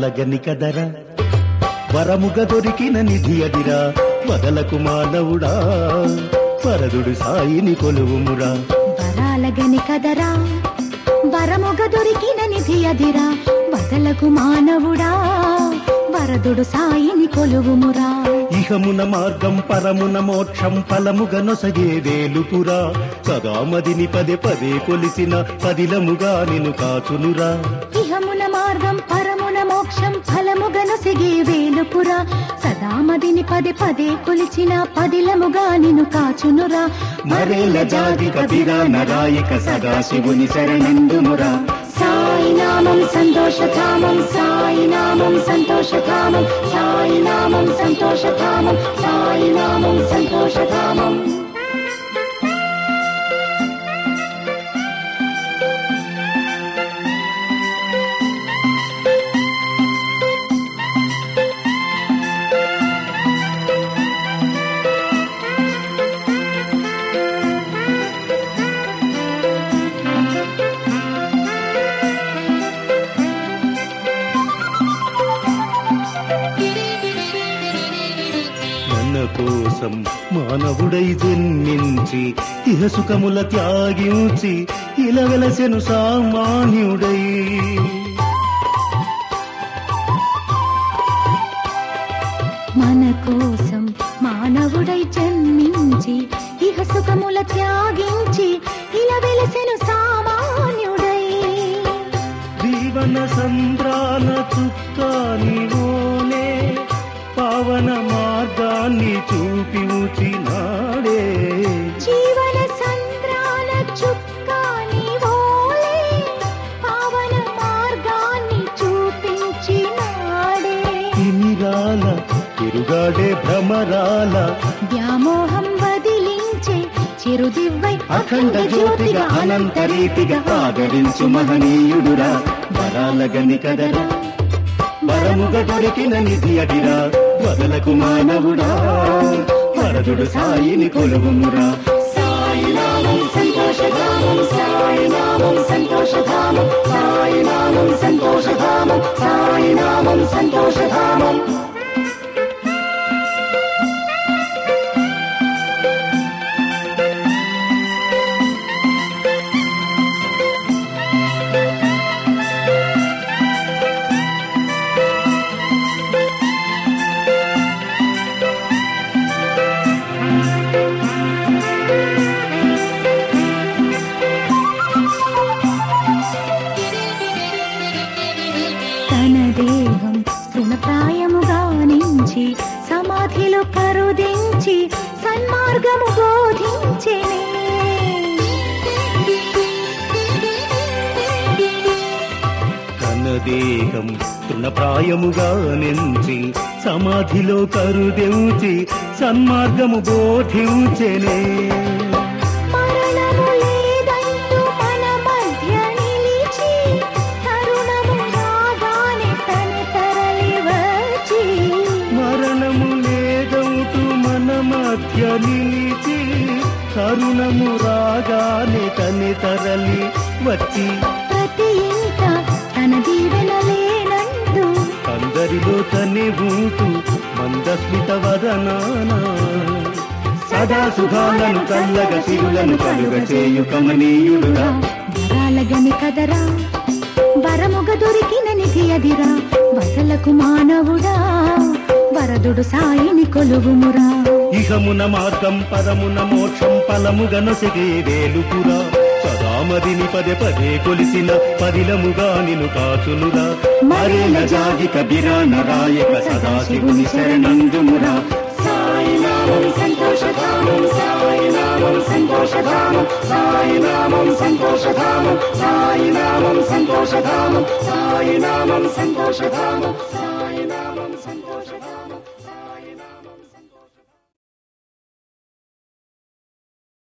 వరాలగని కదరా వరముగ దొరికిన నిధి అదిరా వదలకు మానవుడా వరదుడు సాయిని కొలువుమురా వరాలగని కదరా వరముగ దొరికిన నిధి అదిరా వదలకు మానవుడా వరదుడు సాయిని కొలువుమురా ఇహమున మార్గం పరమున మోక్షం ఫలముగ నొసగే వేలుపురా సదామదిని పదే పదే కొలిసిన పదిలముగా నిన్ను కాచునురా ఇహమున మార్గం పరమున మోక్షం ఫలముగను సిగే వేలుపురా సదామదిని పదే పదే కొలిచిన పదిలముగా నిన్ను కాచునురా మరేల జాతి కపిరా నరాయక సదాశివుని శరణందుమురా సాయి నామం సంతోషధామం సాయి నామం సంతోషధామం సాయి నామం సంతోషధామం సాయి నామం సంతోషధామం మన కోసం మానవుడై జన్మించి ఇహ సుఖముల త్యాగించి ఇలా వెలసెను సామాన్యుడై మన కోసం మానవుడై జన్మించి ఇహ సుఖముల త్యాగించి ఇలా వెలసెను సామాన్యుడై జీవన సంద్రాల చుక్కానివోనే పావన మార్గాన్ని చూపి ఉచినాడే జీవన సంద్రాల చుక్కాని ఓలే పావన మార్గాన్ని చూపించినాడే తిమిరాల తిరుగాడే భ్రమరాల వ్యామోహం వదిలించే చిరుదివ్వై అఖండ జ్యోతిగా అనంత రీతిగా ఆదరించు మహనీయుడురా వరాలగని కదరా వరముగ దొరికిన నిధి అడిరా వదలకు మానవుడా వరదుడు సాయిని కొలువుమురా సాయి నామం సంతోషధామం సాయి నామం సంతోషధామం సాయి నామం సంతోషధామం సాయి నామం సంతోషధామం తన దేహం తృణప్రాయముగా నుంచి సమాధిలో కరుదించి సన్మార్గము బోధించెనే తన దేహం తృణప్రాయముగా నెంచి సమాధిలో కరుదెంచి సన్మార్గము బోధించెనే మరణము లేదంటూ మన మధ్య నిలిచి తరుణము రాగానే తన తరలి వచ్చి మరణము లేదవుతూ మన మధ్య నిలిచి తరుణము రాగానే తని తరలి వచ్చి ప్రతి ఇంట తన దీవెన లేనంటూ అందరిలో తనే ఉంటూ మందస్మిత వదనానా సదా సుఖాలను చల్లగ సిరులను కలుగ చేయు కమనీయుడుగా వరాలగని కదరా వరముగ దొరికిన నిధి అదిరా వదలకు మానవుడా వరదుడు సాయిని కొలువుమురా ఇహమున మార్గం పదమున మోక్షం ఫలముగ నొసగే వేలుపురా సదామదిని పదే పదే కొలిసిన పదిలముగా నిను కాచునురా మరేల జాగి కబిరా నరాయక సదాశివుని శరణందుమురా సాయి నామం సంతోషధామం సాయి నామం సంతోషధామం సాయి నామం సంతోషధామం సాయి నామం సంతోషధామం సాయి నామం సంతోషధామం